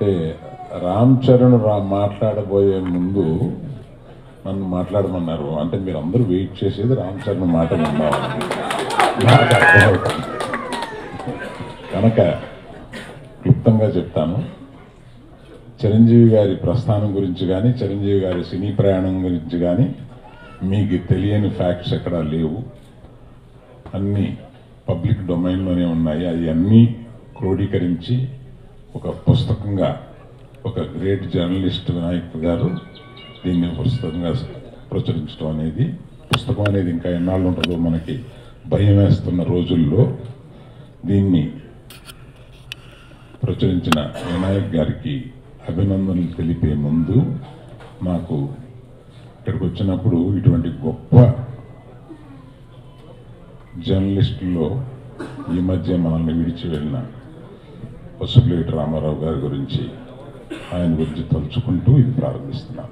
అంటే రామ్ చరణ్ రా మాట్లాడబోయే ముందు నన్ను మాట్లాడమన్నారు అంటే మీరు అందరూ వెయిట్ చేసేది రామ్ చరణ్ మాట విన్నామని నాకు అర్థమవుతుంది కనుక క్లుప్తంగా చెప్తాను చిరంజీవి గారి ప్రస్థానం గురించి కానీ చిరంజీవి గారి సినీ ప్రయాణం గురించి కానీ మీకు తెలియని ఫ్యాక్ట్స్ ఎక్కడా లేవు అన్నీ పబ్లిక్ డొమైన్లోనే ఉన్నాయి అవి అన్నీ క్రోడీకరించి ఒక పుస్తకంగా ఒక గ్రేట్ జర్నలిస్ట్ వినాయక్ గారు దీన్ని పుస్తకంగా ప్రచురించడం అనేది పుస్తకం అనేది ఇంకా ఎన్నాళ్ళు ఉంటుందో మనకి భయం వేస్తున్న రోజుల్లో దీన్ని ప్రచురించిన వినాయక్ గారికి అభినందనలు తెలిపే ముందు నాకు ఇక్కడికి వచ్చినప్పుడు ఇటువంటి గొప్ప జర్నలిస్టుల్లో ఈ మధ్య మనల్ని విడిచి వెళ్ళిన పసుపులేటి రామారావు గారి గురించి ఆయన గురించి తలుచుకుంటూ ఇది ప్రారంభిస్తున్నాను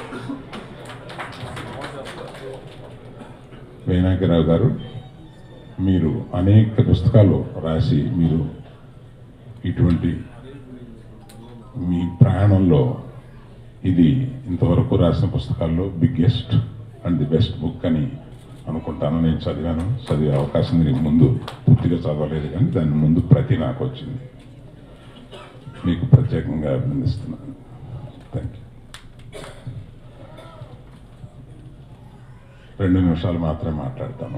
వినాయకరావు గారు మీరు అనేక పుస్తకాలు రాసి మీరు ఇటువంటి మీ ప్రయాణంలో ఇది ఇంతవరకు రాసిన పుస్తకాల్లో biggest and the best book అని అనుకుంటాను నేను చదివాను చదివే అవకాశం దీనికి ముందు పూర్తిగా చదవలేదు కానీ దాని ముందు ప్రతి నాకు వచ్చింది మీకు ప్రత్యేకంగా అభినందిస్తున్నాను థ్యాంక్ యూ రెండు నిమిషాలు మాత్రమే మాట్లాడతాను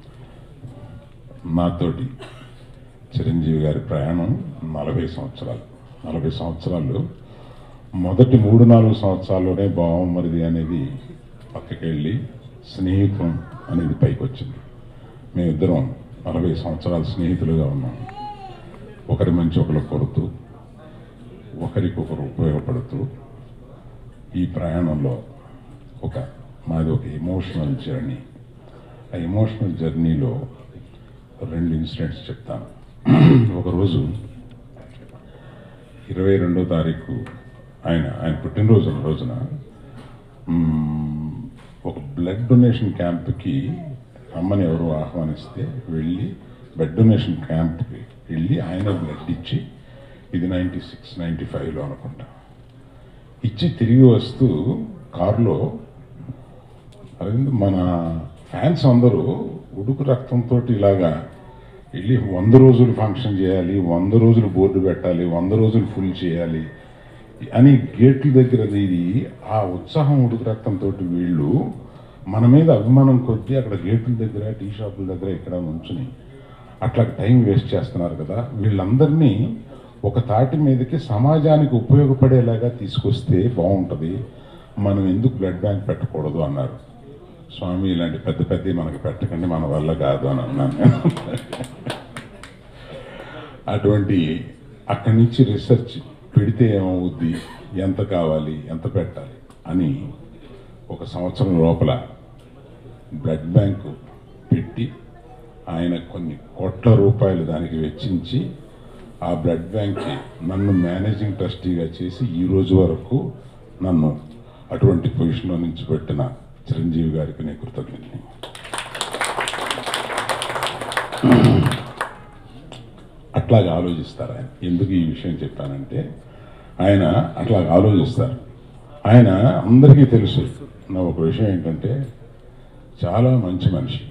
నాతోటి చిరంజీవి గారి ప్రయాణం నలభై సంవత్సరాలు నలభై సంవత్సరాలు మొదటి మూడు నాలుగు సంవత్సరాల్లోనే బావమరిది అనేది పక్కకి వెళ్ళి స్నేహితం అనేది పైకి వచ్చింది మేమిద్దరం నలభై సంవత్సరాలు స్నేహితులుగా ఉన్నాం ఒకరి మంచి ఒకరు కొడుతూ ఒకరికొకరు ఉపయోగపడుతూ ఈ ప్రయాణంలో ఒక మాది ఒక ఎమోషనల్ జర్నీ ఆ ఎమోషనల్ జర్నీలో రెండు ఇన్సిడెంట్స్ చెప్తాను ఒకరోజు ఇరవై రెండో తారీఖు ఆయన ఆయన పుట్టినరోజు రోజున మ్మ్, ఒక బ్లడ్ డొనేషన్ క్యాంప్కి రమ్మని ఎవరు ఆహ్వానిస్తే వెళ్ళి బ్లడ్ డొనేషన్ క్యాంప్కి వెళ్ళి ఆయన బ్లడ్ ఇచ్చి ఇది నైంటీ సిక్స్ నైంటీ ఫైవ్లో అనుకుంటా ఇచ్చి తిరిగి వస్తూ కారులో అరవింద్ మన ఫ్యాన్స్ అందరూ ఉడుకు రక్తంతో ఇలాగా వెళ్ళి వంద రోజులు ఫంక్షన్ చేయాలి వంద రోజులు బోర్డు పెట్టాలి వంద రోజులు ఫుల్ చేయాలి అని గేట్ల దగ్గర ఇది ఆ ఉత్సాహం ఉడుకు రక్తంతో వీళ్ళు మన మీద అభిమానం కొద్దీ అక్కడ గేట్ల దగ్గర టీ షాపుల దగ్గర ఇక్కడ నుంచుని అట్లా టైం వేస్ట్ చేస్తున్నారు కదా వీళ్ళందరినీ ఒక తాటి మీదకి సమాజానికి ఉపయోగపడేలాగా తీసుకొస్తే బాగుంటుంది మనం ఎందుకు బ్లడ్ బ్యాంక్ పెట్టకూడదు అన్నారు స్వామి ఇలాంటి పెద్ద పెద్ద మనకి పెట్టకండి మన వల్ల కాదు అని అన్నాను నేను. అటువంటి అక్కడి నుంచి రీసెర్చ్ పెడితే ఏమవుద్ది ఎంత కావాలి ఎంత పెట్టాలి అని ఒక సంవత్సరం లోపల బ్లడ్ బ్యాంకు పెట్టి ఆయన కొన్ని కోట్ల రూపాయలు దానికి వెచ్చించి ఆ బ్లడ్ బ్యాంక్కి నన్ను మేనేజింగ్ ట్రస్టీగా చేసి ఈ రోజు వరకు నన్ను అటువంటి పొజిషన్లో నుంచి పెట్టిన చిరంజీవి గారికి నేను కృతజ్ఞతని అట్లాగా ఆలోచిస్తారు ఆయన ఎందుకు ఈ విషయం చెప్పానంటే ఆయన అట్లాగా ఆలోచిస్తారు ఆయన అందరికీ తెలుసు నా ఒక విషయం ఏంటంటే చాలా మంచి మనిషి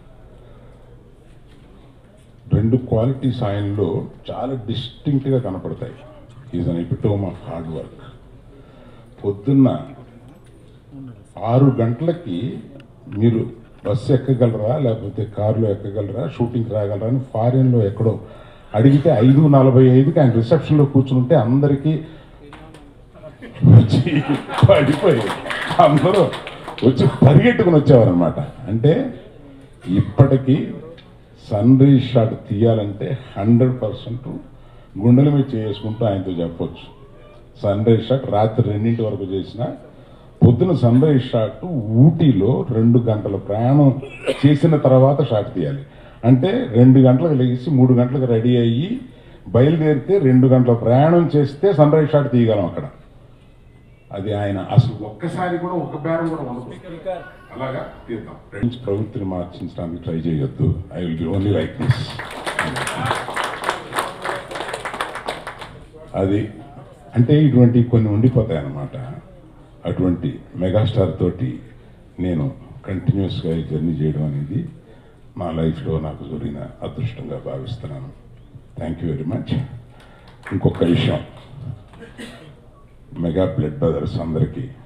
రెండు క్వాలిటీస్ ఆయనలో చాలా డిస్టింక్ట్గా కనపడతాయి is an epitome of hard work పొద్దున్న ఆరు గంటలకి మీరు బస్సు ఎక్కగలరా లేకపోతే కారులో ఎక్కగలరా షూటింగ్ రాగలరా అని ఫారిన్లో ఎక్కడో అడిగితే ఐదు నలభై ఐదుకి ఆయన రిసెప్షన్లో కూర్చుంటే అందరికీ వచ్చి పడిపోయి అందరూ వచ్చి పరిగెట్టుకుని వచ్చేవారనమాట అంటే ఇప్పటికీ సన్ రైజ్ షాట్ తీయాలంటే హండ్రెడ్ పర్సెంట్ గుండెల మీద చేసుకుంటూ ఆయనతో చెప్పొచ్చు సన్ రైజ్ షాట్ రాత్రి రెండింటి వరకు చేసిన పొద్దున సన్ రైజ్ షాట్ ఊటీలో రెండు గంటల ప్రయాణం చేసిన తర్వాత షాట్ తీయాలి అంటే రెండు గంటలకు లేచి మూడు గంటలకు రెడీ అయ్యి బయలుదేరితే రెండు గంటల ప్రయాణం చేస్తే సన్ రైజ్ షాట్ తీయగలం అక్కడ అది ఆయన అసలు ఒక్కసారి కూడా ఒక బేరం కూడా ఉండదు అలాగా తీద్దాం ఫ్రెండ్స్ ప్రవృత్తిని మార్చించడానికి ట్రై చేయొద్దు I will be only like this అది అంటే ఇటువంటి కొన్ని ఉండిపోతాయి అన్నమాట అటువంటి మెగాస్టార్ తోటి నేను కంటిన్యూస్గా ఈ జర్నీ చేయడం అనేది మా లైఫ్లో నాకు జరిగిన అదృష్టంగా భావిస్తున్నాను థ్యాంక్ యూ వెరీ మచ్ ఇంకొక విషయం మెగా బ్లడ్ బ్రదర్స్ అందరికీ